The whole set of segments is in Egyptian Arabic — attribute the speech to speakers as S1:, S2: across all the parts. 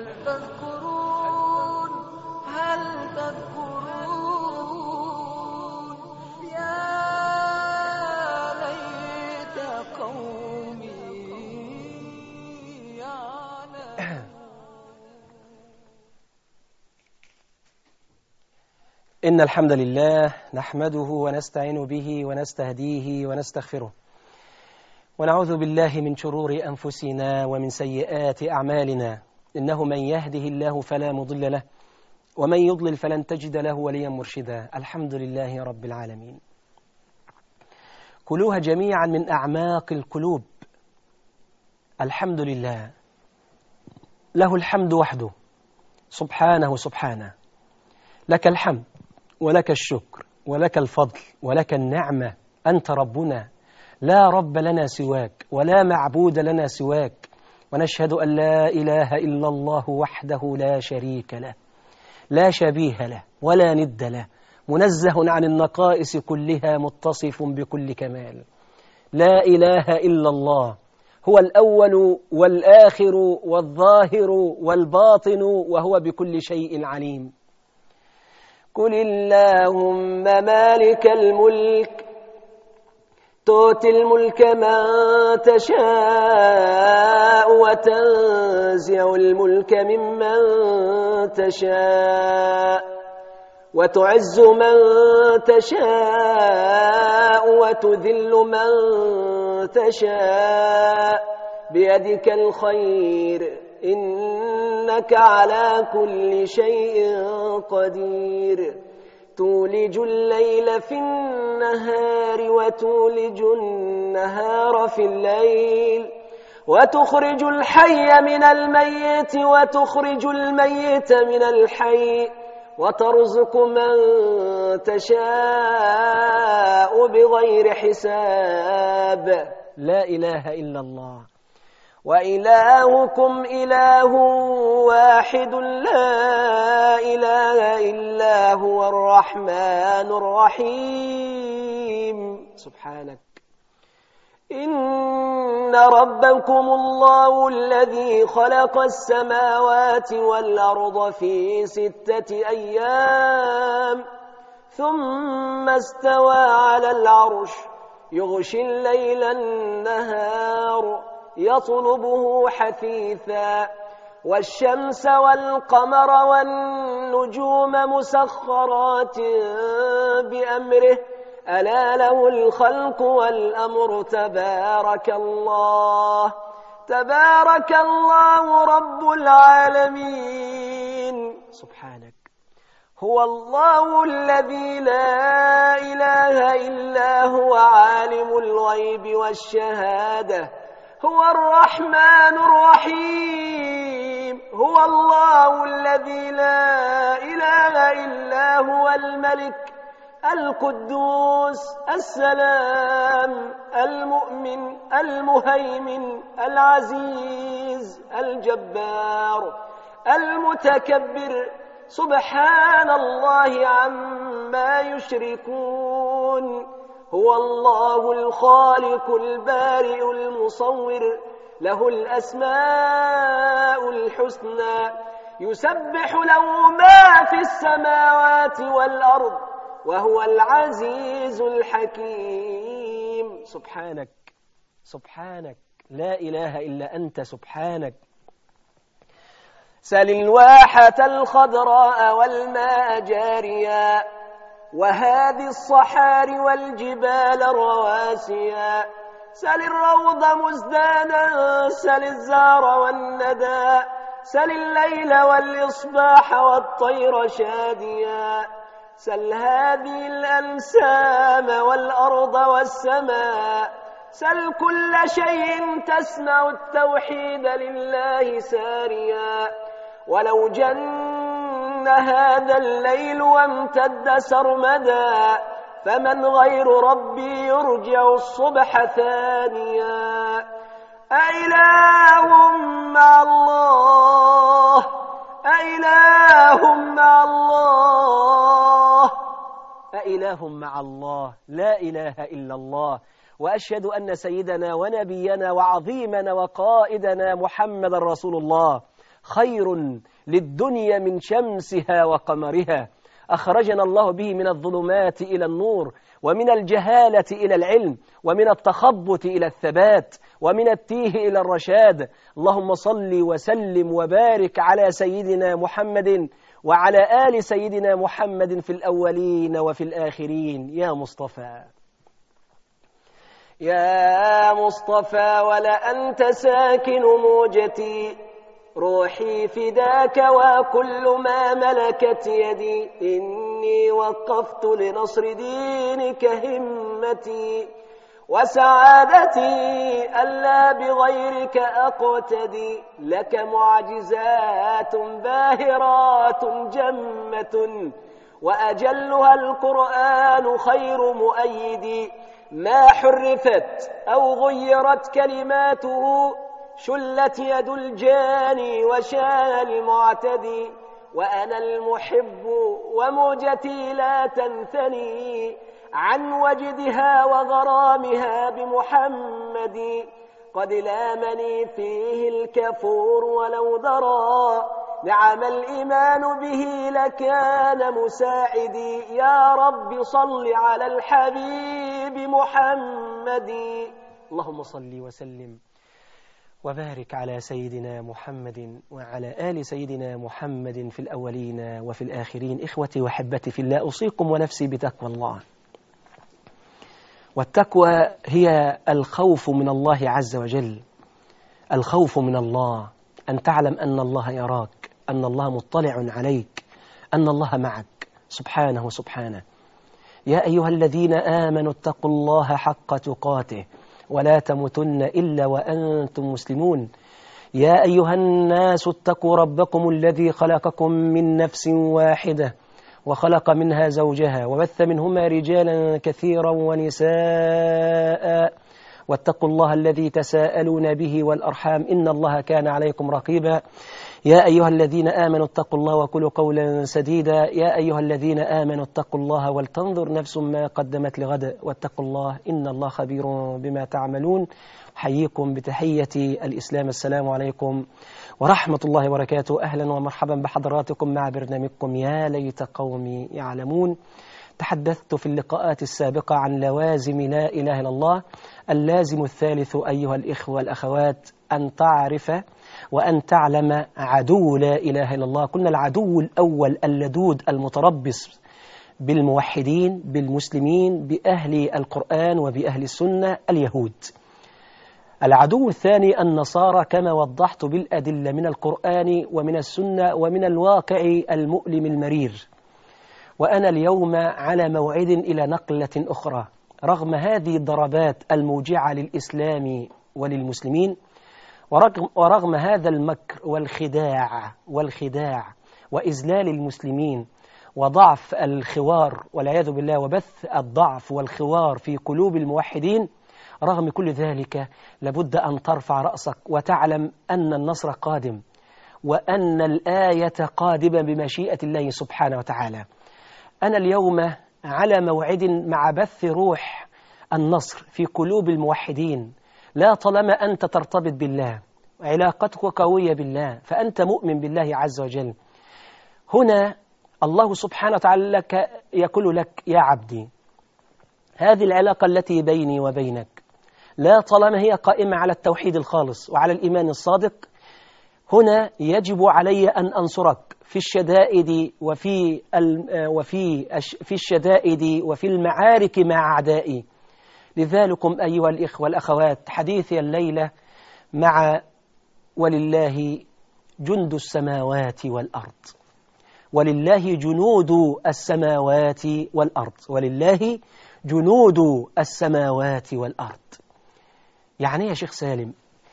S1: تذكرون هل تذكرون يا ليت قومي يعلمون
S2: إن الحمد لله نحمده ونستعين به ونستهديه ونستغفره ونعوذ بالله من شرور أنفسنا ومن سيئات أعمالنا إنه من يهده الله فلا مضل له ومن يضلل فلن تجد له وليا مرشدا الحمد لله رب العالمين كلوها جميعا من أعماق القلوب الحمد لله له الحمد وحده سبحانه سبحانه لك الحمد ولك الشكر ولك الفضل ولك النعمة أنت ربنا لا رب لنا سواك ولا معبود لنا سواك ونشهد أن لا إله إلا الله وحده لا شريك له لا شبيه له ولا ند له منزه عن النقائص كلها متصف بكل كمال لا إله إلا الله هو الأول والآخر والظاهر والباطن وهو بكل شيء عليم قل اللهم مالك الملك تؤتي الملك من تشاء وتنزع الملك ممن تشاء وتعز من تشاء وتذل من تشاء بيدك الخير إنك على كل شيء قدير تولج الليل في النهار وتولج النهار في الليل وتخرج الحي من الميت وتخرج الميت من الحي وترزق من تشاء بغير حساب لا إله إلا الله وإلهكم إله واحد لا إله إلا هو الرحمن الرحيم سبحانك إن ربكم الله الذي خلق السماوات والأرض في ستة أيام ثم استوى على العرش يغشي الليل النهار يطلبه حثيثا والشمس والقمر والنجوم مسخرات بأمره ألا له الخلق والأمر تبارك الله تبارك الله رب العالمين سبحانك هو الله الذي لا إله إلا هو عالم الغيب والشهادة هو الرحمن الرحيم هو الله الذي لا إله إلا هو الملك القدوس السلام المؤمن المهيمن العزيز الجبار المتكبر سبحان الله عما يشركون هو الله الخالق البارئ المصور له الأسماء الحسنى يسبح له ما في السماوات والأرض وهو العزيز الحكيم سبحانك سبحانك لا إله إلا أنت سبحانك سل الواحة الخضراء والماء جاريا وهذه الصحار والجبال الرواسيا سل الروض مزدانا سل الزار والندى سل الليل والإصباح والطير شاديا سل هذه الأنسام والأرض والسماء سل كل شيء تسمع التوحيد لله ساريا ولو جن هذا الليل وامتد سرمدا فمن غير ربي يرجع الصبح ثانيا أإله مع الله أإله مع الله أإله مع الله لا إله إلا الله وأشهد أن سيدنا ونبينا وعظيمنا وقائدنا محمد رسول الله خير للدنيا من شمسها وقمرها أخرجنا الله به من الظلمات إلى النور ومن الجهالة إلى العلم ومن التخبط إلى الثبات ومن التيه إلى الرشاد اللهم صل وسلم وبارك على سيدنا محمد وعلى آل سيدنا محمد في الأولين وفي الآخرين يا مصطفى يا مصطفى ولأنت ساكن موجتي روحي فداك وكل ما ملكت يدي إني وقفت لنصر دينك همتي وسعادتي ألا بغيرك أقتدي لك معجزات باهرات جمة وأجلها القرآن خير مؤيد ما حرفت أو غيرت كلماته شلت يد الجاني وشان المعتدي وأنا المحب وموجتي لا تنثني عن وجدها وغرامها بمحمد قد لامني فيه الكفور ولو درى نعم الإيمان به لكان مساعدي يا رب صل على الحبيب محمد اللهم صل وسلم وبارك على سيدنا محمد وعلى آل سيدنا محمد في الأولين وفي الآخرين إخوتي وحبتي في الله أوصيكم ونفسي بتقوى الله والتقوى هي الخوف من الله عز وجل الخوف من الله أن تعلم أن الله يراك أن الله مطلع عليك أن الله معك سبحانه سبحانه يا أيها الذين آمنوا اتقوا الله حق تقاته ولا تموتن إلا وأنتم مسلمون يا أيها الناس اتقوا ربكم الذي خلقكم من نفس واحدة وخلق منها زوجها وبث منهما رجالا كثيرا ونساء واتقوا الله الذي تساءلون به والأرحام إن الله كان عليكم رقيبا يا أيها الذين آمنوا اتقوا الله وكلوا قولا سديدا يا أيها الذين آمنوا اتقوا الله ولتنظر نفس ما قدمت لغد واتقوا الله إن الله خبير بما تعملون حييكم بتحية الإسلام السلام عليكم ورحمة الله وبركاته أهلا ومرحبا بحضراتكم مع برنامجكم يا ليت قومي يعلمون تحدثت في اللقاءات السابقة عن لوازم لا إله إلا الله اللازم الثالث أيها الإخوة والأخوات أن تعرف وأن تعلم عدو لا إله إلا الله كنا العدو الأول اللدود المتربص بالموحدين بالمسلمين بأهل القرآن وبأهل السنة اليهود العدو الثاني النصارى كما وضحت بالأدلة من القرآن ومن السنة ومن الواقع المؤلم المرير وأنا اليوم على موعد إلى نقلة أخرى رغم هذه الضربات الموجعة للإسلام وللمسلمين ورغم, ورغم هذا المكر والخداع والخداع وإذلال المسلمين وضعف الخوار والعياذ بالله وبث الضعف والخوار في قلوب الموحدين رغم كل ذلك لابد أن ترفع رأسك وتعلم أن النصر قادم وأن الآية قادمة بمشيئة الله سبحانه وتعالى أنا اليوم على موعد مع بث روح النصر في قلوب الموحدين لا طالما أنت ترتبط بالله علاقتك قوية بالله فأنت مؤمن بالله عز وجل هنا الله سبحانه وتعالى لك يقول لك يا عبدي هذه العلاقة التي بيني وبينك لا طالما هي قائمة على التوحيد الخالص وعلى الإيمان الصادق هنا يجب علي أن أنصرك في الشدائد وفي وفي في الشدائد وفي المعارك مع أعدائي لذلكم أيها الإخوة الأخوات حديثي الليلة مع ولله جند السماوات والأرض ولله جنود السماوات والأرض ولله جنود السماوات والأرض يعني يا شيخ سالم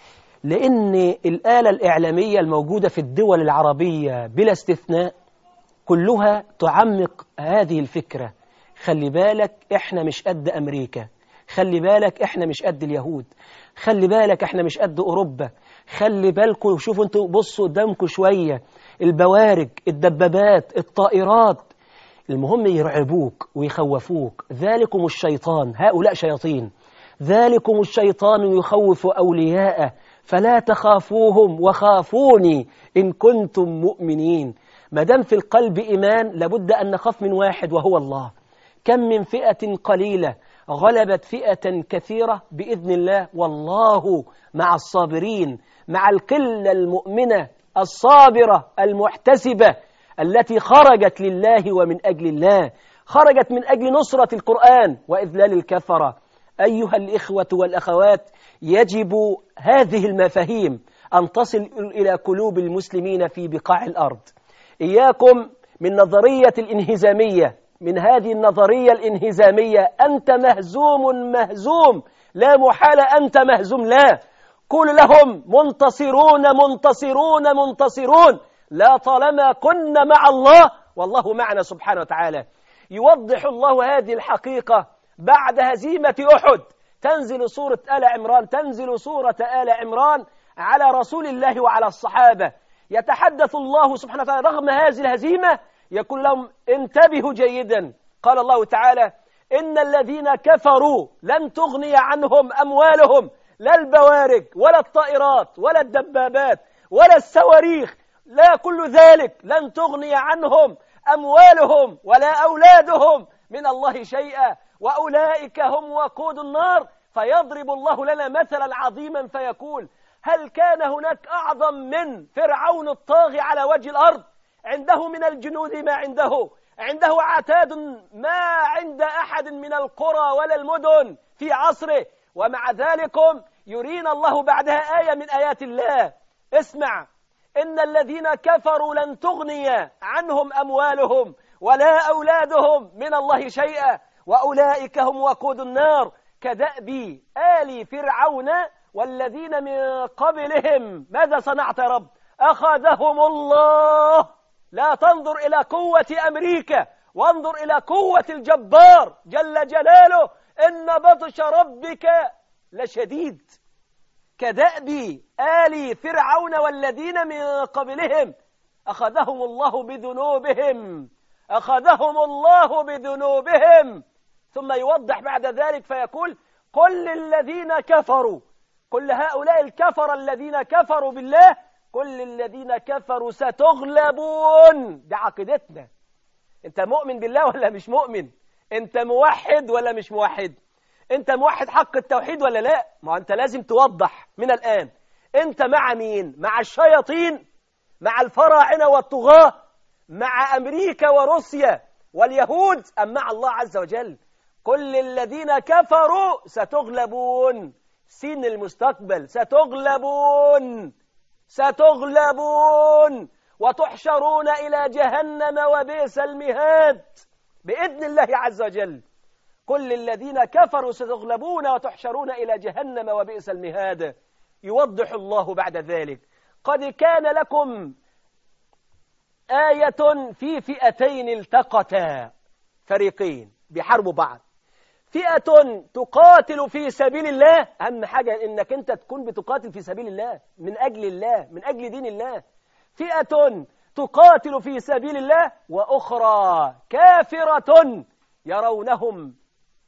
S2: لأن الآلة الإعلامية الموجودة في الدول العربية بلا استثناء كلها تعمق هذه الفكرة خلي بالك إحنا مش قد أمريكا خلي بالك إحنا مش قد اليهود خلي بالك إحنا مش قد أوروبا خلي بالكم شوفوا انتوا بصوا قدامكم شوية البوارج الدبابات الطائرات المهم يرعبوك ويخوفوك ذلكم الشيطان هؤلاء شياطين ذلكم الشيطان يخوف أولياءه فلا تخافوهم وخافوني إن كنتم مؤمنين ما دام في القلب إيمان لابد أن نخاف من واحد وهو الله كم من فئة قليلة غلبت فئة كثيرة بإذن الله والله مع الصابرين مع القلة المؤمنة الصابرة المحتسبة التي خرجت لله ومن أجل الله خرجت من أجل نصرة القرآن وإذلال الكفرة أيها الإخوة والأخوات يجب هذه المفاهيم أن تصل إلى قلوب المسلمين في بقاع الأرض إياكم من نظرية الانهزامية من هذه النظرية الانهزامية أنت مهزوم مهزوم لا محال أنت مهزوم لا قول لهم منتصرون منتصرون منتصرون لا طالما كنا مع الله والله معنا سبحانه وتعالى يوضح الله هذه الحقيقة بعد هزيمة أحد تنزل سورة آل عمران تنزل سورة آل عمران على رسول الله وعلى الصحابة يتحدث الله سبحانه وتعالى رغم هذه الهزيمة يقول لهم انتبهوا جيدا قال الله تعالى إن الذين كفروا لن تغني عنهم أموالهم لا البوارج ولا الطائرات ولا الدبابات ولا الصواريخ لا كل ذلك لن تغني عنهم أموالهم ولا أولادهم من الله شيئا وأولئك هم وقود النار فيضرب الله لنا مثلا عظيما فيقول هل كان هناك أعظم من فرعون الطاغي على وجه الأرض عنده من الجنود ما عنده عنده عتاد ما عند أحد من القرى ولا المدن في عصره ومع ذلك يرينا الله بعدها آية من آيات الله اسمع إن الذين كفروا لن تغني عنهم أموالهم ولا أولادهم من الله شيئا وأولئك هم وقود النار كدأب آل فرعون والذين من قبلهم ماذا صنعت يا رب أخذهم الله لا تنظر إلى قوة أمريكا وانظر إلى قوة الجبار جل جلاله إن بطش ربك لشديد كدأب آل فرعون والذين من قبلهم أخذهم الله بذنوبهم أخذهم الله بذنوبهم ثم يوضح بعد ذلك فيقول قل للذين كفروا كل هؤلاء الكفر الذين كفروا بالله كل الذين كفروا ستغلبون ده عقيدتنا انت مؤمن بالله ولا مش مؤمن انت موحد ولا مش موحد انت موحد حق التوحيد ولا لا ما انت لازم توضح من الآن انت مع مين مع الشياطين مع الفراعنة والطغاة مع أمريكا وروسيا واليهود أم مع الله عز وجل كل الذين كفروا ستغلبون سين المستقبل ستغلبون ستغلبون وتحشرون إلى جهنم وبئس المهاد بإذن الله عز وجل كل الذين كفروا ستغلبون وتحشرون إلى جهنم وبئس المهاد يوضح الله بعد ذلك قد كان لكم آية في فئتين التقتا فريقين بحرب بعض فئة تقاتل في سبيل الله أهم حاجة إنك أنت تكون بتقاتل في سبيل الله من أجل الله من أجل دين الله فئة تقاتل في سبيل الله وأخرى كافرة يرونهم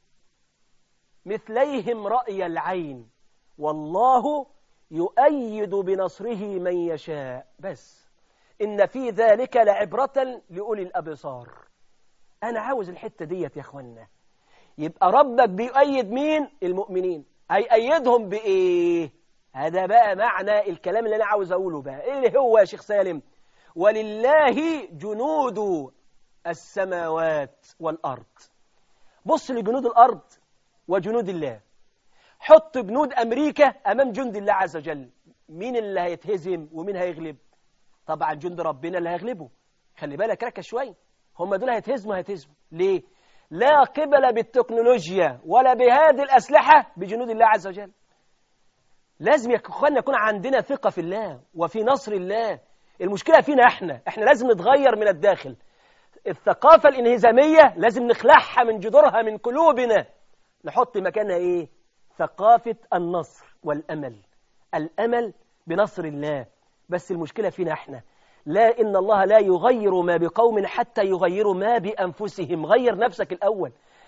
S2: مثليهم رأي العين والله يؤيد بنصره من يشاء بس إن في ذلك لعبرة لأولي الأبصار أنا عاوز الحتة ديت يا أخوانا يبقى ربك بيؤيد مين المؤمنين هيأيدهم بإيه هذا بقى معنى الكلام اللي أنا عاوز أقوله بقى إيه هو يا شيخ سالم ولله جنود السماوات والأرض بص لجنود الأرض وجنود الله حط جنود أمريكا أمام جند الله عز وجل مين اللي هيتهزم ومين هيغلب طبعا جند ربنا اللي هيغلبه خلي بالك ركز شوية هم دول هيتهزموا هيتهزموا ليه لا قبل بالتكنولوجيا ولا بهذه الأسلحة بجنود الله عز وجل لازم يكون يكون عندنا ثقة في الله وفي نصر الله المشكلة فينا احنا احنا لازم نتغير من الداخل الثقافة الانهزامية لازم نخلعها من جذورها من قلوبنا نحط مكانها ايه ثقافة النصر والأمل الأمل بنصر الله بس المشكلة فينا احنا لا إن الله لا يغير ما بقوم حتى يغيروا ما بأنفسهم غير نفسك الأول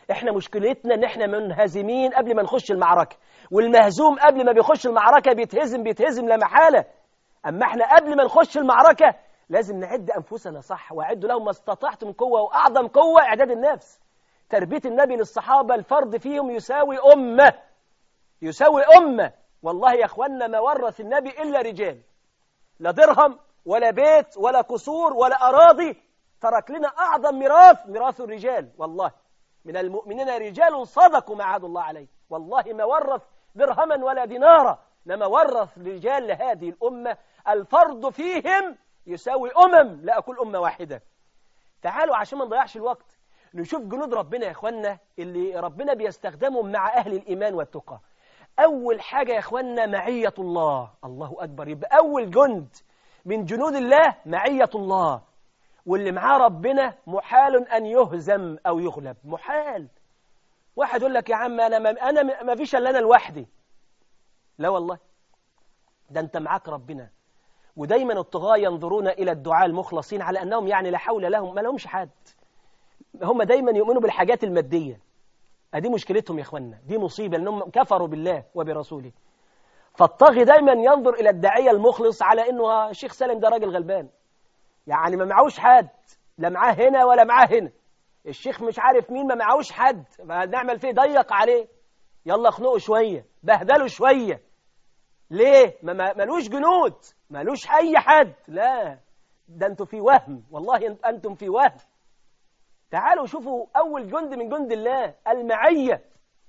S2: احنا مشكلتنا ان احنا منهزمين قبل ما نخش المعركة والمهزوم قبل ما بيخش المعركة بيتهزم بيتهزم لا محالة اما احنا قبل ما نخش المعركة لازم نعد انفسنا صح واعدوا لهم ما استطعتم قوة واعظم قوة اعداد النفس تربية النبي للصحابة الفرد فيهم يساوي أمة يساوي أمة والله يا أخوانا ما ورث النبي إلا رجال لا درهم ولا بيت ولا قصور ولا أراضي ترك لنا أعظم ميراث ميراث الرجال والله من المؤمنين رجال صدقوا ما عهد الله عليه والله ما ورث درهما ولا دينارا لما ورث رجال لهذه الأمة الفرد فيهم يساوي أمم لا أقول أمة واحدة تعالوا عشان ما نضيعش الوقت نشوف جنود ربنا يا إخوانا اللي ربنا بيستخدمهم مع أهل الإيمان والتقى أول حاجة يا إخوانا معية الله الله أكبر يبقى أول جند من جنود الله معية الله واللي معاه ربنا محال أن يهزم أو يغلب محال واحد يقول لك يا عم أنا ما, أنا ما فيش إلا أنا لوحدي لا والله ده أنت معاك ربنا ودايما الطغاة ينظرون إلى الدعاء المخلصين على أنهم يعني لا حول لهم ما لهمش حد هم دايما يؤمنوا بالحاجات المادية ادي مشكلتهم يا اخوانا دي مصيبة لأنهم كفروا بالله وبرسوله فالطاغي دايما ينظر إلى الداعية المخلص على أنه الشيخ سالم ده راجل غلبان يعني ما معهوش حد لا معاه هنا ولا معاه هنا الشيخ مش عارف مين ما معهوش حد نعمل فيه ضيق عليه يلا خنقه شوية بهدله شوية ليه ما ملوش جنود ملوش أي حد لا ده أنتم في وهم والله أنتم في وهم تعالوا شوفوا أول جند من جند الله المعية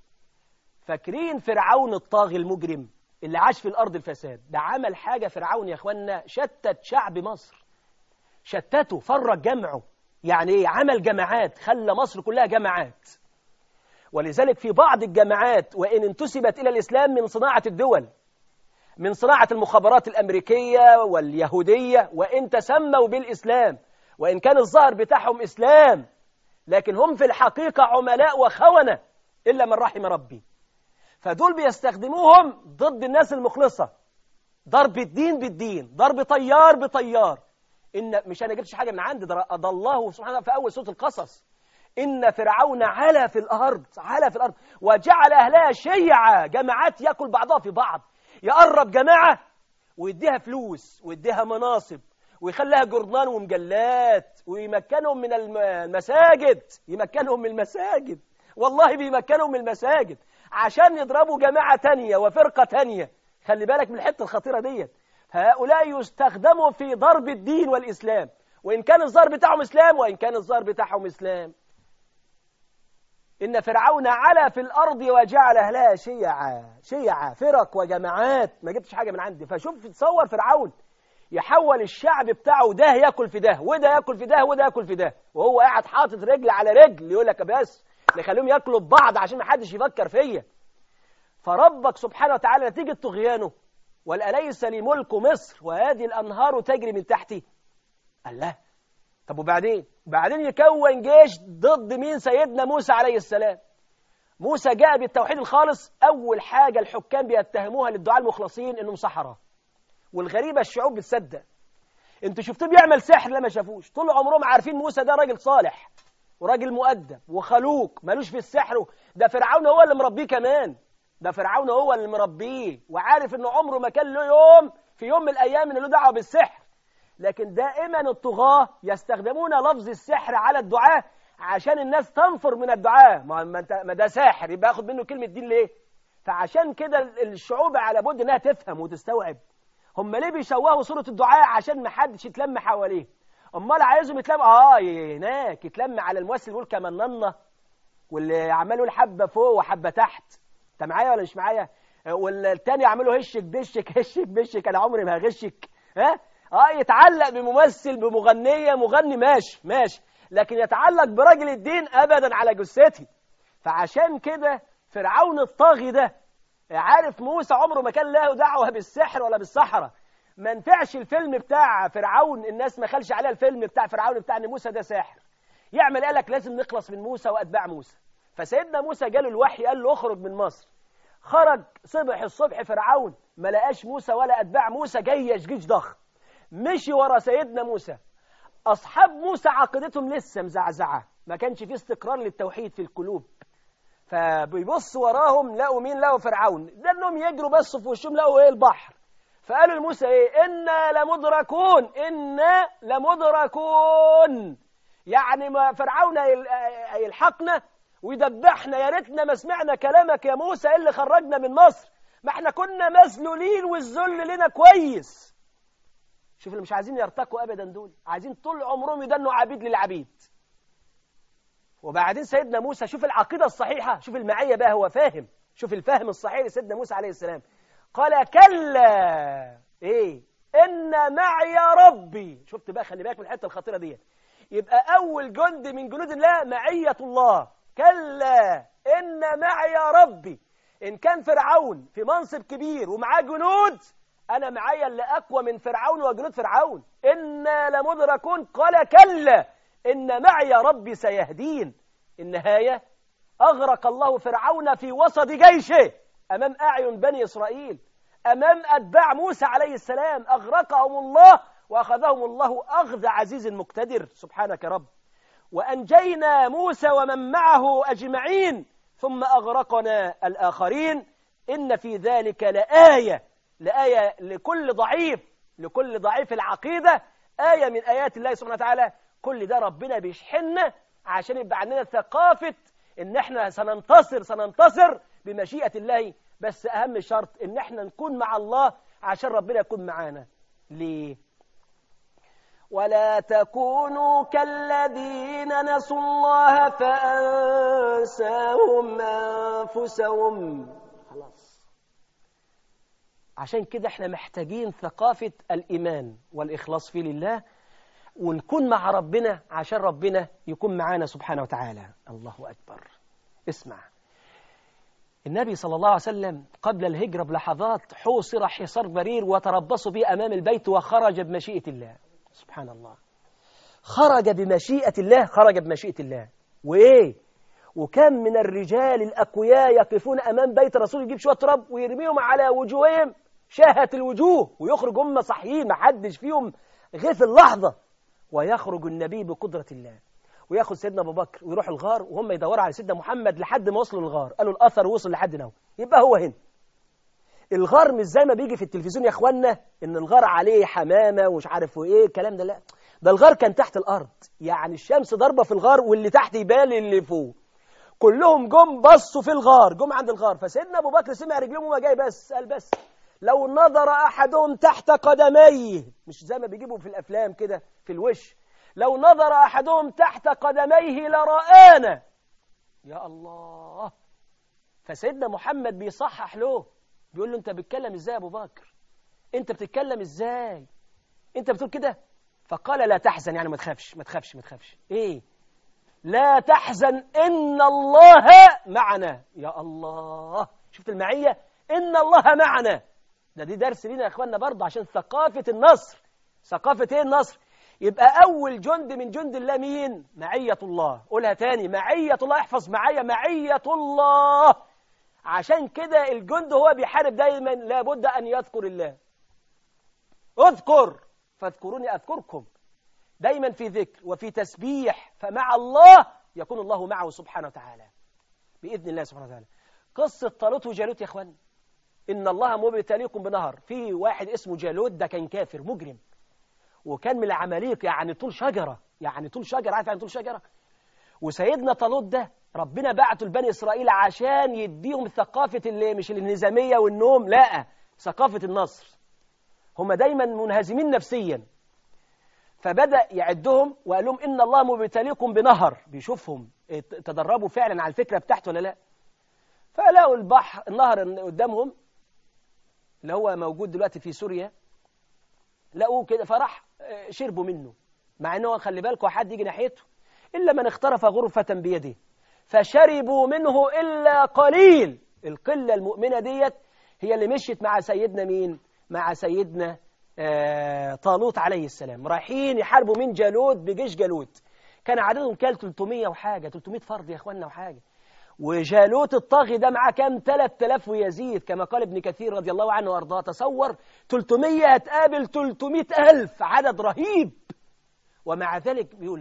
S2: فاكرين فرعون الطاغي المجرم اللي عاش في الأرض الفساد ده عمل حاجة فرعون يا أخوانا شتت شعب مصر شتته فرق جمعه يعني ايه عمل جماعات خلى مصر كلها جماعات ولذلك في بعض الجماعات وإن انتسبت إلى الإسلام من صناعة الدول من صناعة المخابرات الأمريكية واليهودية وإن تسموا بالإسلام وإن كان الظاهر بتاعهم إسلام لكن هم في الحقيقة عملاء وخونة إلا من رحم ربي فدول بيستخدموهم ضد الناس المخلصة ضرب الدين بالدين ضرب طيار بطيار إن مش أنا جبتش حاجة من عندي ده الله سبحانه في أول سورة القصص إن فرعون علا في الأرض علا في الأرض وجعل أهلها شيعا جماعات يأكل بعضها في بعض يقرب جماعة ويديها فلوس ويديها مناصب ويخليها جرنان ومجلات ويمكنهم من المساجد يمكنهم من المساجد والله بيمكنهم من المساجد عشان يضربوا جماعة تانية وفرقة تانية خلي بالك من الحتة الخطيرة ديت هؤلاء يستخدموا في ضرب الدين والإسلام وإن كان الظاهر بتاعهم إسلام وإن كان الظاهر بتاعهم إسلام إن فرعون علا في الأرض وجعل أهلها شيعا شيعا فرق وجماعات ما جبتش حاجة من عندي فشوف تصور فرعون يحول الشعب بتاعه ده ياكل في ده وده ياكل في ده وده ياكل في ده وهو قاعد حاطط رجل على رجل يقول لك بس نخليهم ياكلوا ببعض عشان ما حدش يفكر فيا فربك سبحانه وتعالى نتيجة طغيانه والأليس لي ملك مصر وهذه الأنهار تجري من تحتي قال لا طب وبعدين بعدين يكون جيش ضد مين سيدنا موسى عليه السلام موسى جاء بالتوحيد الخالص أول حاجة الحكام بيتهموها للدعاء المخلصين إنهم سحرة والغريبة الشعوب بتصدق انتوا شفتوه بيعمل سحر لما شافوش طول عمرهم عارفين موسى ده راجل صالح وراجل مؤدب وخلوق ملوش في السحر ده فرعون هو اللي مربيه كمان ده فرعون هو اللي مربيه وعارف انه عمره ما كان له يوم في يوم من الايام انه له دعوه بالسحر لكن دائما الطغاة يستخدمون لفظ السحر على الدعاء عشان الناس تنفر من الدعاء ما ما ده ساحر يبقى ياخد منه كلمة دين ليه فعشان كده الشعوب على بد انها تفهم وتستوعب هم ليه بيشوهوا صورة الدعاء عشان ما حدش يتلم حواليه امال عايزهم يتلم اه هناك يتلم على الممثل يقول كمننا واللي عمال يقول حبه فوق وحبه تحت انت معايا ولا مش معايا والتاني يعملوا هشك بشك هشك بشك انا عمري ما هغشك ها اه يتعلق بممثل بمغنيه مغني ماشي ماشي لكن يتعلق براجل الدين ابدا على جثتي فعشان كده فرعون الطاغي ده عارف موسى عمره ما كان له دعوه بالسحر ولا بالسحره ما نفعش الفيلم بتاع فرعون الناس ما خلش عليها الفيلم بتاع فرعون بتاع ان موسى ده ساحر يعمل قال لك لازم نخلص من موسى واتباع موسى فسيدنا موسى جاله الوحي قال له اخرج من مصر خرج صبح الصبح فرعون ما لقاش موسى ولا اتباع موسى جاي جيش ضخم مشي ورا سيدنا موسى اصحاب موسى عقيدتهم لسه مزعزعه ما كانش في استقرار للتوحيد في القلوب فبيبص وراهم لقوا مين لقوا فرعون ده انهم يجروا بس في وشهم لقوا ايه البحر فقالوا لموسى ايه انا لمدركون انا لمدركون يعني ما فرعون هيل- هيلحقنا ويدبحنا يا ريتنا ما سمعنا كلامك يا موسى إيه اللي خرجنا من مصر ما احنا كنا مذلولين والذل لنا كويس شوف اللي مش عايزين يرتقوا ابدا دول عايزين طول عمرهم يدنوا عبيد للعبيد وبعدين سيدنا موسى شوف العقيدة الصحيحة شوف المعية بقى هو فاهم شوف الفهم الصحيح لسيدنا موسى عليه السلام قال كلا ايه ان معي ربي شفت بقى خلي بالك من الحته الخطيره دي يبقى اول جند من جنود الله معيه الله كلا ان معي ربي ان كان فرعون في منصب كبير ومعاه جنود انا معايا اللي اقوى من فرعون وجنود فرعون انا لمدركون قال كلا ان معي ربي سيهدين النهايه أغرق الله فرعون في وسط جيشه أمام أعين بني إسرائيل أمام أتباع موسى عليه السلام أغرقهم الله وأخذهم الله أخذ عزيز مقتدر سبحانك رب وأنجينا موسى ومن معه أجمعين ثم أغرقنا الآخرين إن في ذلك لآية لآية لكل ضعيف لكل ضعيف العقيدة آية من آيات الله سبحانه وتعالى كل ده ربنا بيشحننا عشان يبقى عندنا ثقافة إن إحنا سننتصر سننتصر بمشيئة الله بس أهم شرط إن إحنا نكون مع الله عشان ربنا يكون معانا ليه؟ ولا تكونوا كالذين نسوا الله فأنساهم أنفسهم خلاص عشان كده احنا محتاجين ثقافة الإيمان والإخلاص فيه لله ونكون مع ربنا عشان ربنا يكون معانا سبحانه وتعالى الله أكبر اسمع النبي صلى الله عليه وسلم قبل الهجرة بلحظات حوصر حصار برير وتربصوا به أمام البيت وخرج بمشيئة الله سبحان الله خرج بمشيئة الله خرج بمشيئة الله وإيه وكم من الرجال الأقوياء يقفون أمام بيت الرسول يجيب شوية تراب ويرميهم على وجوههم شاهت الوجوه ويخرج هم صحيين ما حدش فيهم غير اللحظة ويخرج النبي بقدرة الله وياخد سيدنا ابو بكر ويروح الغار وهم يدوروا على سيدنا محمد لحد ما وصلوا الغار قالوا الاثر وصل لحد هنا يبقى هو هنا الغار مش زي ما بيجي في التلفزيون يا اخوانا ان الغار عليه حمامه ومش عارف وايه الكلام ده لا ده الغار كان تحت الارض يعني الشمس ضاربه في الغار واللي تحت يبان اللي فوق كلهم جم بصوا في الغار جم عند الغار فسيدنا ابو بكر سمع رجلهم وما جاي بس قال بس لو نظر احدهم تحت قدميه مش زي ما بيجيبوا في الافلام كده في الوش لو نظر أحدهم تحت قدميه لرآنا يا الله فسيدنا محمد بيصحح له بيقول له أنت بتتكلم إزاي يا أبو بكر أنت بتتكلم إزاي أنت بتقول كده فقال لا تحزن يعني ما تخافش ما تخافش ما تخافش إيه لا تحزن إن الله معنا يا الله شفت المعية إن الله معنا ده دي درس لينا يا إخواننا برضه عشان ثقافة النصر ثقافة إيه النصر يبقى أول جند من جند الله مين؟ معية الله قولها تاني معية الله احفظ معايا معية الله عشان كده الجند هو بيحارب دايما لابد أن يذكر الله اذكر فاذكروني أذكركم دايما في ذكر وفي تسبيح فمع الله يكون الله معه سبحانه وتعالى بإذن الله سبحانه وتعالى قصة طالوت وجالوت يا اخوان إن الله مبتليكم بنهر في واحد اسمه جالوت ده كان كافر مجرم وكان من العماليق يعني طول شجرة يعني طول شجرة عارف يعني طول شجرة وسيدنا طالوت ده ربنا بعته لبني إسرائيل عشان يديهم ثقافة اللي مش الانهزامية والنوم لا ثقافة النصر هم دايما منهزمين نفسيا فبدأ يعدهم وقال لهم إن الله مبتليكم بنهر بيشوفهم تدربوا فعلا على الفكرة بتاعته ولا لا فلقوا البحر النهر قدامهم اللي هو موجود دلوقتي في سوريا لقوه كده فراح شربوا منه مع انه خلي بالكوا حد يجي ناحيته الا من اخترف غرفة بيده فشربوا منه الا قليل القلة المؤمنة ديت هي اللي مشيت مع سيدنا مين مع سيدنا آه طالوت عليه السلام رايحين يحاربوا من جالوت بجيش جالوت كان عددهم كان 300 وحاجة 300 فرد يا اخوانا وحاجة وجالوت الطاغي ده معاه كام 3000 ويزيد كما قال ابن كثير رضي الله عنه وارضاه تصور 300 هتقابل 300000 عدد رهيب ومع ذلك بيقول ايه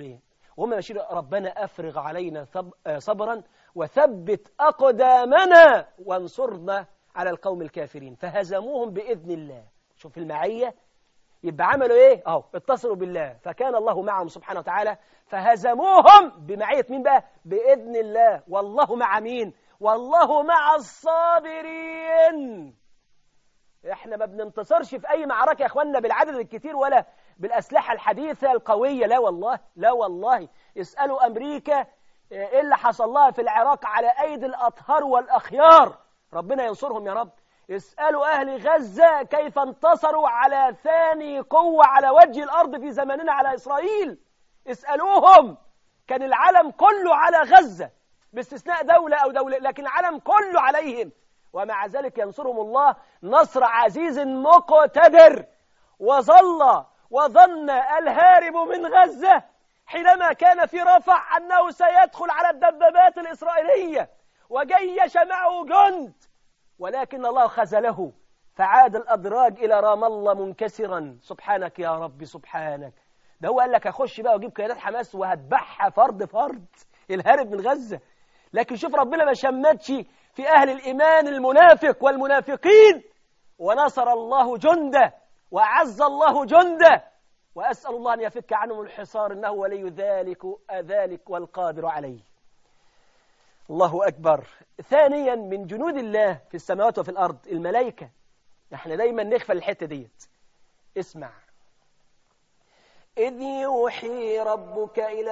S2: وهم ماشيين ربنا أفرغ علينا ثب- آه، صبرا وثبت أقدامنا وانصرنا على القوم الكافرين فهزموهم بإذن الله شوف المعية يبقى عملوا ايه اهو اتصلوا بالله فكان الله معهم سبحانه وتعالى فهزموهم بمعية مين بقى بإذن الله والله مع مين والله مع الصابرين احنا ما بننتصرش في اي معركة يا اخواننا بالعدد الكتير ولا بالاسلحة الحديثة القوية لا والله لا والله اسألوا امريكا ايه اللي حصل لها في العراق على ايدي الاطهار والاخيار ربنا ينصرهم يا رب اسألوا أهل غزة كيف انتصروا على ثاني قوة على وجه الأرض في زماننا على إسرائيل اسألوهم كان العالم كله على غزة باستثناء دولة أو دولة لكن العالم كله عليهم ومع ذلك ينصرهم الله نصر عزيز مقتدر وظل وظن الهارب من غزة حينما كان في رفح أنه سيدخل على الدبابات الإسرائيلية وجيش معه جند ولكن الله خذله فعاد الأدراج إلى رام الله منكسرا سبحانك يا رب سبحانك ده هو قال لك أخش بقى وأجيب قيادات حماس وهتبعها فرد فرد الهارب من غزة لكن شوف ربنا ما شمتش في أهل الإيمان المنافق والمنافقين ونصر الله جنده وأعز الله جنده وأسأل الله أن يفك عنهم الحصار إنه ولي ذلك ذلك والقادر عليه الله أكبر ثانيا من جنود الله في السماوات وفي الأرض الملائكة نحن دايما نغفل الحتة ديت اسمع إذ يوحي ربك إلى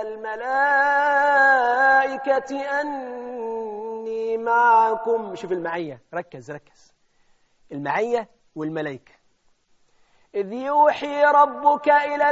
S2: الملائكة أني معكم شوف المعية ركز ركز المعية والملائكة إذ يوحي ربك إلى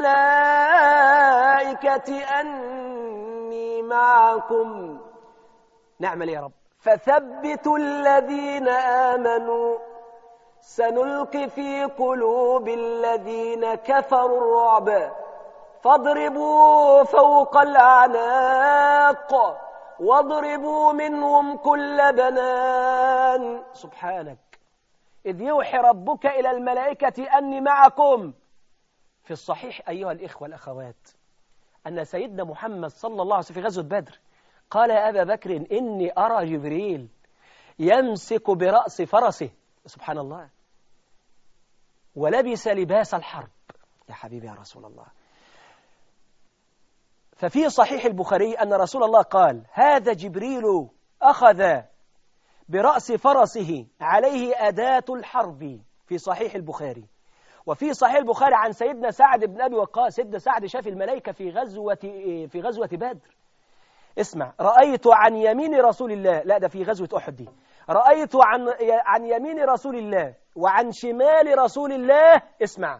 S2: الملائكة أني معكم نعمل يا رب فثبتوا الذين آمنوا سنلقي في قلوب الذين كفروا الرعب فاضربوا فوق الأعناق واضربوا منهم كل بنان سبحانك إذ يوحي ربك إلى الملائكة أني معكم في الصحيح أيها الإخوة الأخوات أن سيدنا محمد صلى الله عليه وسلم في غزوة بدر قال يا أبا بكر إني أرى جبريل يمسك برأس فرسه سبحان الله ولبس لباس الحرب يا حبيبي يا رسول الله ففي صحيح البخاري أن رسول الله قال هذا جبريل أخذ برأس فرسه عليه أداة الحرب في صحيح البخاري وفي صحيح البخاري عن سيدنا سعد بن أبي وقاص سيدنا سعد شاف الملائكة في غزوة في غزوة بدر اسمع رأيت عن يمين رسول الله لا ده في غزوة أحد دي رأيت عن عن يمين رسول الله وعن شمال رسول الله اسمع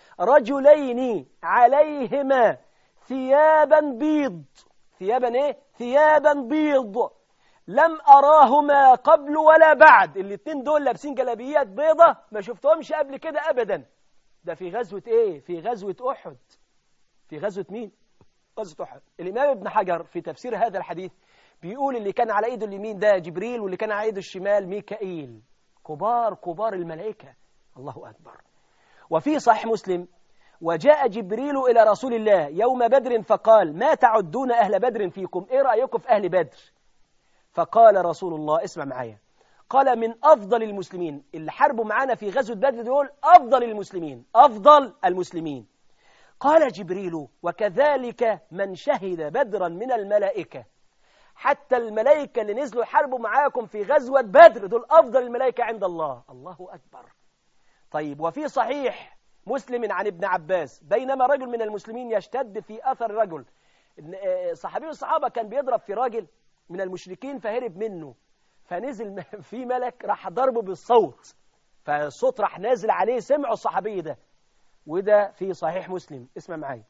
S2: رجلين عليهما ثيابا بيض ثيابا ايه ثيابا بيض لم أراهما قبل ولا بعد الاتنين دول لابسين جلابيات بيضة ما شفتهمش قبل كده أبدا ده في غزوة ايه في غزوة أحد في غزوة مين غزوة أحد الإمام ابن حجر في تفسير هذا الحديث بيقول اللي كان على ايده اليمين ده جبريل واللي كان على ايده الشمال ميكائيل كبار كبار الملائكة الله أكبر وفي صحيح مسلم وجاء جبريل إلى رسول الله يوم بدر فقال ما تعدون أهل بدر فيكم إيه رأيكم في أهل بدر فقال رسول الله اسمع معايا قال من أفضل المسلمين اللي حاربوا معانا في غزوة بدر دول أفضل المسلمين أفضل المسلمين قال جبريل وكذلك من شهد بدرا من الملائكة حتى الملائكة اللي نزلوا يحاربوا معاكم في غزوة بدر دول أفضل الملائكة عند الله الله أكبر طيب وفي صحيح مسلم عن ابن عباس بينما رجل من المسلمين يشتد في أثر رجل صحابي الصحابة كان بيضرب في راجل من المشركين فهرب منه فنزل في ملك راح ضربه بالصوت فالصوت راح نازل عليه سمعوا الصحابي ده وده في صحيح مسلم اسمع معايا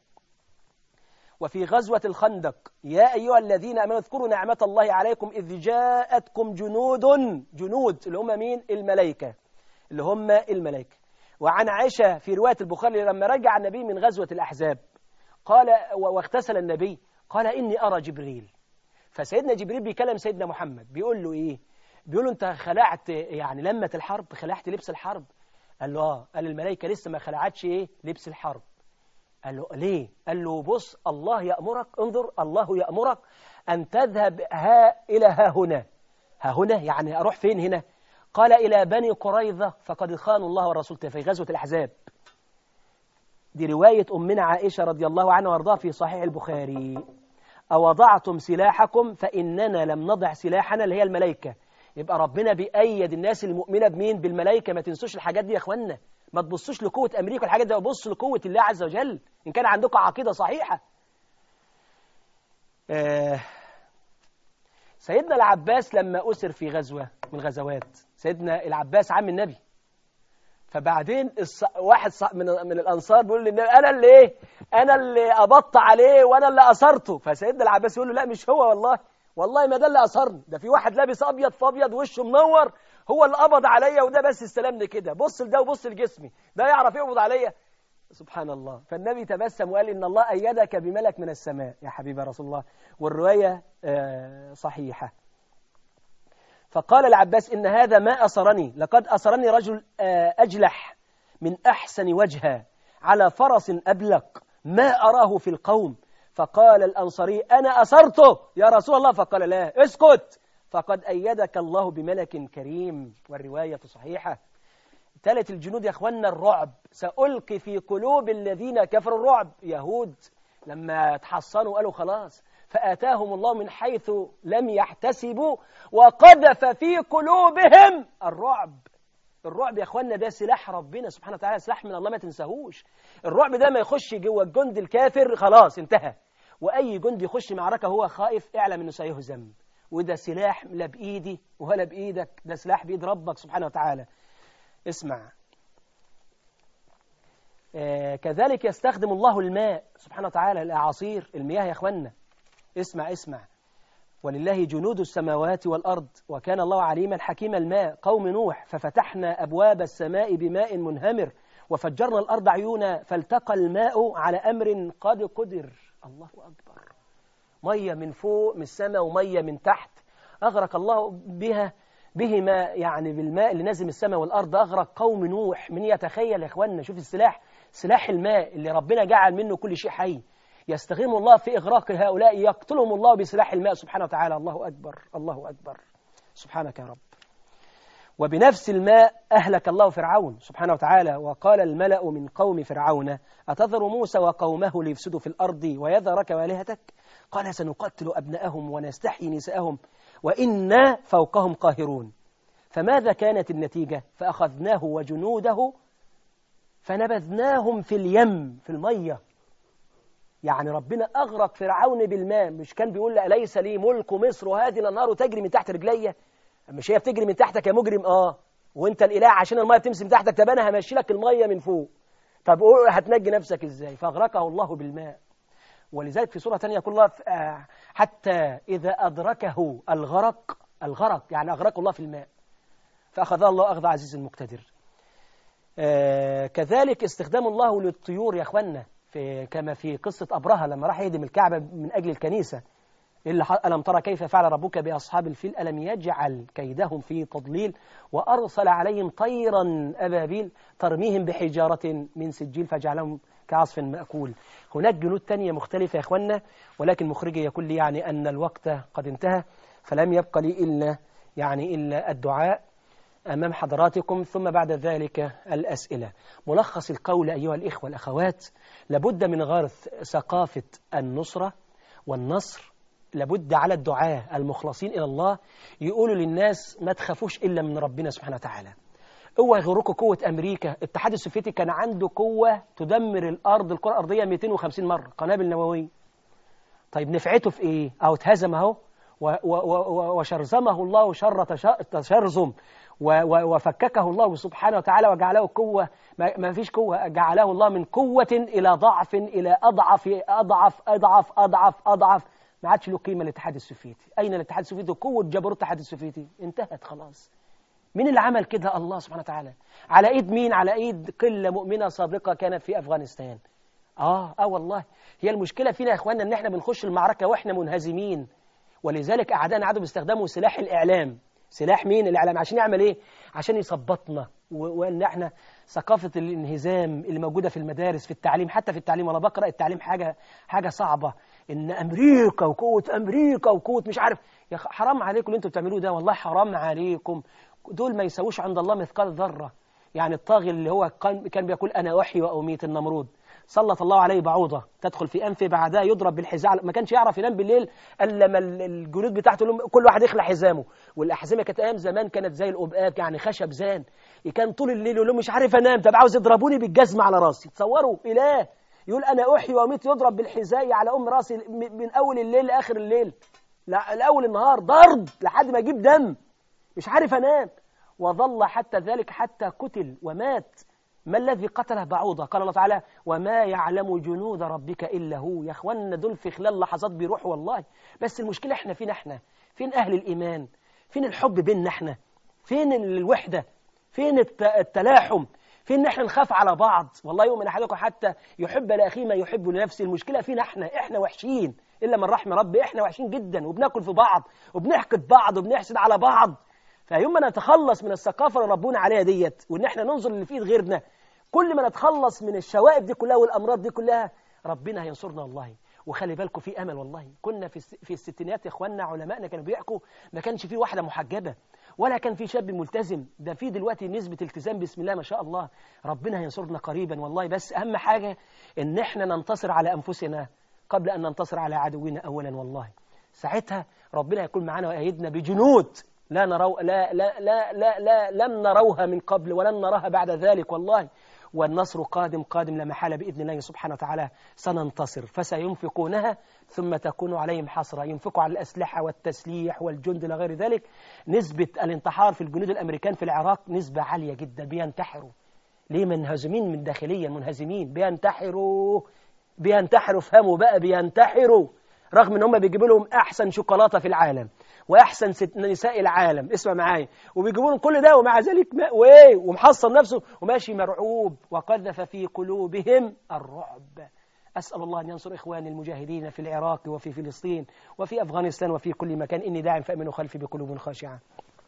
S2: وفي غزوة الخندق يا أيها الذين أمنوا اذكروا نعمة الله عليكم إذ جاءتكم جنود جنود اللي هم مين الملائكة اللي هم الملائكة وعن عائشة في رواية البخاري لما رجع النبي من غزوة الأحزاب قال واغتسل النبي قال إني أرى جبريل فسيدنا جبريل بيكلم سيدنا محمد بيقول له إيه بيقول له أنت خلعت يعني لمة الحرب خلعت لبس الحرب قال له آه قال الملائكة لسه ما خلعتش إيه لبس الحرب قال له ليه قال له بص الله يأمرك انظر الله يأمرك أن تذهب ها إلى ها هنا ها هنا يعني أروح فين هنا قال إلى بني قريظة فقد خانوا الله ورسوله في غزوة الأحزاب دي رواية أمنا عائشة رضي الله عنها وارضاها في صحيح البخاري أوضعتم سلاحكم فإننا لم نضع سلاحنا اللي هي الملائكة يبقى ربنا بيأيد الناس المؤمنة بمين بالملائكة ما تنسوش الحاجات دي يا أخوانا ما تبصوش لقوة أمريكا والحاجات دي بصوا لقوة الله عز وجل إن كان عندكم عقيدة صحيحة آه سيدنا العباس لما أسر في غزوة من الغزوات سيدنا العباس عم النبي فبعدين الص... واحد ص... من من الانصار بيقول للنبي انا اللي ايه انا اللي قبضت عليه وانا اللي اثرته فسيدنا العباس يقول له لا مش هو والله والله ما ده اللي اثرني ده في واحد لابس ابيض في ابيض وشه منور هو اللي قبض عليا وده بس استلمني كده بص لده وبص لجسمي ده يعرف يقبض عليا سبحان الله فالنبي تبسم وقال ان الله ايدك بملك من السماء يا حبيبي رسول الله والروايه آه صحيحه فقال العباس إن هذا ما أسرني لقد أسرني رجل أجلح من أحسن وجها على فرس أبلق ما أراه في القوم فقال الأنصري أنا أسرته يا رسول الله فقال لا اسكت فقد أيدك الله بملك كريم والرواية صحيحة ثالث الجنود يا أخوانا الرعب سألقي في قلوب الذين كفروا الرعب يهود لما تحصنوا قالوا خلاص فآتاهم الله من حيث لم يحتسبوا وقذف في قلوبهم الرعب الرعب يا اخوانا ده سلاح ربنا سبحانه وتعالى سلاح من الله ما تنساهوش الرعب ده ما يخش جوه الجند الكافر خلاص انتهى واي جند يخش معركه هو خائف اعلم انه سيهزم وده سلاح لا بايدي ولا بايدك ده سلاح بايد ربك سبحانه وتعالى اسمع آه كذلك يستخدم الله الماء سبحانه وتعالى الاعاصير المياه يا اخوانا اسمع اسمع ولله جنود السماوات والأرض وكان الله عليما حكيم الماء قوم نوح ففتحنا أبواب السماء بماء منهمر وفجرنا الأرض عيونا فالتقى الماء على أمر قد قدر الله أكبر مية من فوق من السماء ومية من تحت أغرق الله بها بهما يعني بالماء اللي نازل من السماء والأرض أغرق قوم نوح من يتخيل يا إخواننا شوف السلاح سلاح الماء اللي ربنا جعل منه كل شيء حي يستغيم الله في إغراق هؤلاء يقتلهم الله بسلاح الماء سبحانه وتعالى الله أكبر الله أكبر سبحانك يا رب وبنفس الماء أهلك الله فرعون سبحانه وتعالى وقال الملأ من قوم فرعون أتذر موسى وقومه ليفسدوا في الأرض ويذرك والهتك قال سنقتل أبناءهم ونستحيي نساءهم وإنا فوقهم قاهرون فماذا كانت النتيجة فأخذناه وجنوده فنبذناهم في اليم في المية يعني ربنا أغرق فرعون بالماء مش كان بيقول أليس لي ملك مصر وهذه الأنهار تجري من تحت رجلي مش هي بتجري من تحتك يا مجرم آه وانت الإله عشان المية تمشي من تحتك طب أنا همشي لك المية من فوق طب قول هتنجي نفسك إزاي فأغرقه الله بالماء ولذلك في سورة ثانية يقول الله حتى إذا أدركه الغرق الغرق يعني أغرقه الله في الماء فأخذ الله أخذ عزيز المقتدر آه كذلك استخدام الله للطيور يا أخوانا في كما في قصة أبرهة لما راح يهدم الكعبة من أجل الكنيسة اللي ألم ترى كيف فعل ربك بأصحاب الفيل ألم يجعل كيدهم في تضليل وأرسل عليهم طيرا أبابيل ترميهم بحجارة من سجيل فجعلهم كعصف مأكول هناك جنود تانية مختلفة يا إخوانا ولكن مخرجي يقول لي يعني أن الوقت قد انتهى فلم يبقى لي إلا يعني إلا الدعاء أمام حضراتكم ثم بعد ذلك الأسئلة ملخص القول أيها الإخوة والأخوات لابد من غرس ثقافة النصرة والنصر لابد على الدعاة المخلصين إلى الله يقولوا للناس ما تخافوش إلا من ربنا سبحانه وتعالى اوعى يغركم قوة أمريكا الاتحاد السوفيتي كان عنده قوة تدمر الأرض الكرة الأرضية 250 مرة قنابل نووية طيب نفعته في إيه؟ أو اتهزم أهو وشرزمه الله شر تشرزم وفككه الله سبحانه وتعالى وجعله قوة ما فيش قوة جعله الله من قوة إلى ضعف إلى أضعف أضعف أضعف أضعف أضعف ما عادش له قيمة الاتحاد السوفيتي أين الاتحاد السوفيتي قوة جبروت الاتحاد السوفيتي انتهت خلاص مين اللي عمل كده الله سبحانه وتعالى على ايد مين على ايد قلة مؤمنة سابقة كانت في أفغانستان آه آه والله هي المشكلة فينا يا إخواننا إن إحنا بنخش المعركة وإحنا منهزمين ولذلك أعدائنا عادوا بيستخدموا سلاح الإعلام سلاح مين الإعلام عشان يعمل إيه عشان يثبطنا وإن إحنا ثقافة الانهزام اللي موجودة في المدارس في التعليم حتى في التعليم وأنا بقرأ التعليم حاجة حاجة صعبة إن أمريكا وقوة أمريكا وقوة مش عارف يا أخ- حرام عليكم اللي أنتوا بتعملوه ده والله حرام عليكم دول ما يساووش عند الله مثقال ذرة يعني الطاغي اللي هو كان كان بيقول أنا أحيي وأميت النمرود سلط الله عليه بعوضة تدخل في أنفه بعدها يضرب بالحزام ما كانش يعرف ينام بالليل إلا لما ال- الجنود بتاعته لهم- كل واحد يخلع حزامه والأحزمة كانت أيام زمان كانت زي القبقات يعني خشب زان كان طول الليل يقول لهم مش عارف أنام طب عاوز يضربوني بالجزمة على راسي تصوروا إله يقول أنا أحيي وأميت يضرب بالحذاء على أم راسي م- من أول الليل لآخر الليل لا لأول النهار ضرب لحد ما يجيب دم مش عارف أنام وظل حتى ذلك حتى قتل ومات ما الذي قتله بعوضة قال الله تعالى وما يعلم جنود ربك إلا هو يا أخوانا دول في خلال لحظات بيروحوا والله بس المشكلة احنا فين احنا فين أهل الإيمان فين الحب بيننا احنا فين الوحدة فين الت- التلاحم فين ان احنا نخاف على بعض والله يؤمن احدكم حتى يحب لاخيه ما يحب لنفسه المشكله فينا احنا احنا وحشين الا من رحم ربي احنا وحشين جدا وبناكل في بعض وبنحقد بعض وبنحسد على بعض فيوم ما نتخلص من الثقافه اللي ربنا عليها ديت وان احنا ننظر اللي في ايد غيرنا كل ما نتخلص من الشوائب دي كلها والامراض دي كلها ربنا هينصرنا والله وخلي بالكم في امل والله كنا في الس- في الستينات يا اخواننا علمائنا كانوا بيحكوا ما كانش في واحده محجبه ولا كان في شاب ملتزم ده في دلوقتي نسبه التزام بسم الله ما شاء الله ربنا هينصرنا قريبا والله بس اهم حاجه ان احنا ننتصر على انفسنا قبل ان ننتصر على عدونا اولا والله ساعتها ربنا هيكون معانا ويأيدنا بجنود لا نرو لا لا لا لا, لا لم نروها من قبل ولن نراها بعد ذلك والله والنصر قادم قادم لا محالة بإذن الله سبحانه وتعالى سننتصر فسينفقونها ثم تكون عليهم حسرة ينفقوا على الأسلحة والتسليح والجند إلى غير ذلك نسبة الانتحار في الجنود الأمريكان في العراق نسبة عالية جدا بينتحروا ليه منهزمين من داخليا منهزمين بينتحروا بينتحروا فهموا بقى بينتحروا رغم ان هم بيجيبوا لهم احسن شوكولاته في العالم واحسن ست نساء العالم اسمع معايا وبيجيبوا لهم كل ده ومع ذلك ما وايه ومحصن نفسه وماشي مرعوب وقذف في قلوبهم الرعب اسال الله ان ينصر اخواني المجاهدين في العراق وفي فلسطين وفي افغانستان وفي كل مكان اني داع فامنوا خلفي بقلوب خاشعه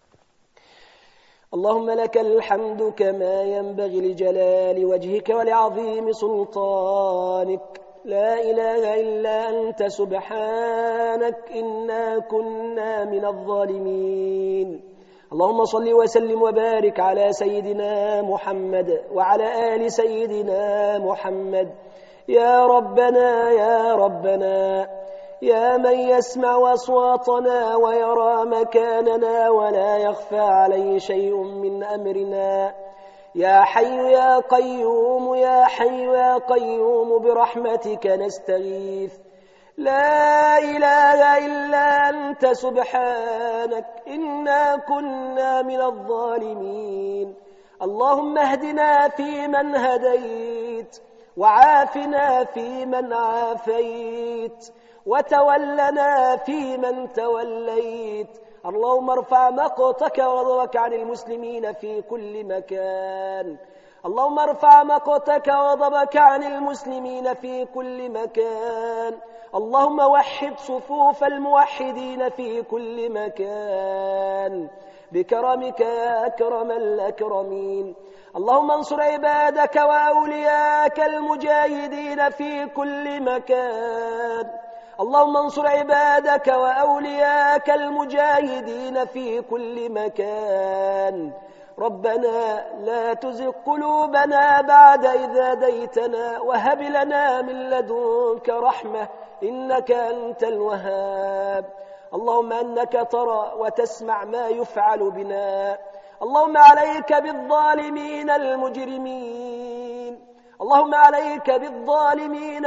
S2: اللهم لك الحمد كما ينبغي لجلال وجهك ولعظيم سلطانك لا إله إلا أنت سبحانك إنا كنا من الظالمين اللهم صل وسلم وبارك على سيدنا محمد وعلى آل سيدنا محمد يا ربنا يا ربنا يا من يسمع أصواتنا ويرى مكاننا ولا يخفى عليه شيء من أمرنا يا حي يا قيوم يا حي يا قيوم برحمتك نستغيث لا إله إلا أنت سبحانك إنا كنا من الظالمين اللهم اهدنا فيمن هديت وعافنا فيمن عافيت وتولنا فيمن توليت اللهم ارفع مقتك وغضبك عن المسلمين في كل مكان اللهم ارفع مقتك وغضبك عن المسلمين في كل مكان اللهم وحد صفوف الموحدين في كل مكان بكرمك يا أكرم الأكرمين اللهم انصر عبادك وأولياك المجاهدين في كل مكان اللهم انصر عبادك وأولياك المجاهدين في كل مكان ربنا لا تزغ قلوبنا بعد إذا ديتنا وهب لنا من لدنك رحمة إنك أنت الوهاب اللهم أنك ترى وتسمع ما يفعل بنا اللهم عليك بالظالمين المجرمين اللهم عليك بالظالمين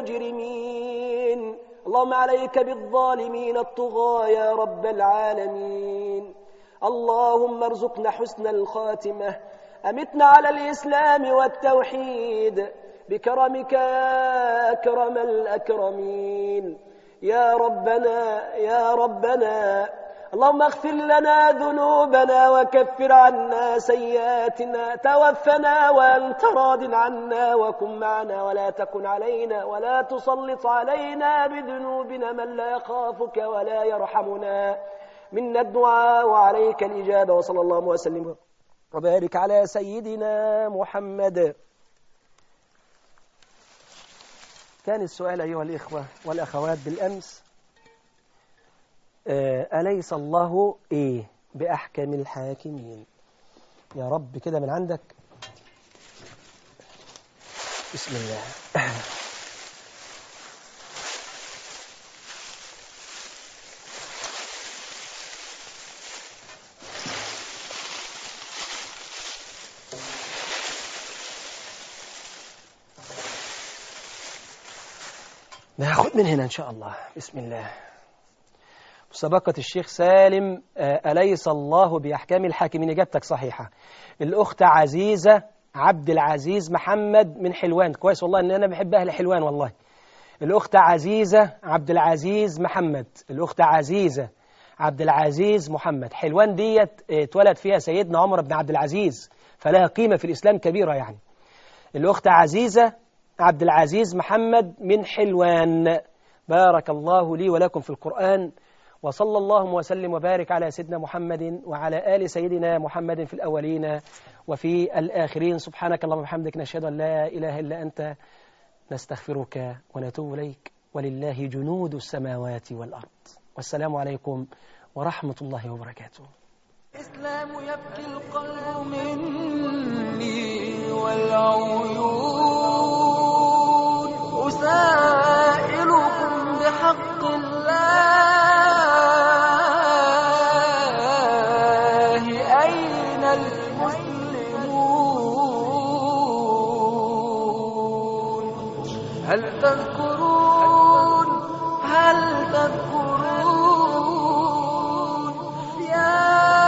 S2: المجرمين اللهم عليك بالظالمين الطغاة يا رب العالمين اللهم ارزقنا حسن الخاتمة أمتنا على الإسلام والتوحيد بكرمك يا أكرم الأكرمين يا ربنا يا ربنا اللهم اغفر لنا ذنوبنا وكفر عنا سيئاتنا توفنا وأنت راض عنا وكن معنا ولا تكن علينا ولا تسلط علينا بذنوبنا من لا يخافك ولا يرحمنا منا الدعاء وعليك الإجابة وصلى الله وسلم وبارك على سيدنا محمد كان السؤال أيها الإخوة والأخوات بالأمس آه، أليس الله إيه بأحكم الحاكمين يا رب كده من عندك بسم الله ناخد من هنا إن شاء الله بسم الله مسابقة الشيخ سالم آه، أليس الله بأحكام الحاكمين إجابتك صحيحة الأخت عزيزة عبد العزيز محمد من حلوان كويس والله إن أنا بحب أهل حلوان والله الأخت عزيزة عبد العزيز محمد الأخت عزيزة عبد العزيز محمد حلوان ديت آه، اتولد فيها سيدنا عمر بن عبد العزيز فلها قيمة في الإسلام كبيرة يعني الأخت عزيزة عبد العزيز محمد من حلوان بارك الله لي ولكم في القرآن وصلى الله وسلم وبارك على سيدنا محمد وعلى آل سيدنا محمد في الأولين وفي الآخرين سبحانك اللهم وبحمدك نشهد أن لا إله إلا أنت نستغفرك ونتوب إليك ولله جنود السماوات والأرض والسلام عليكم ورحمة الله وبركاته
S1: الإسلام يبكي القلب مني والعيون أسائلكم بحق الله أين المسلمون هل تذكرون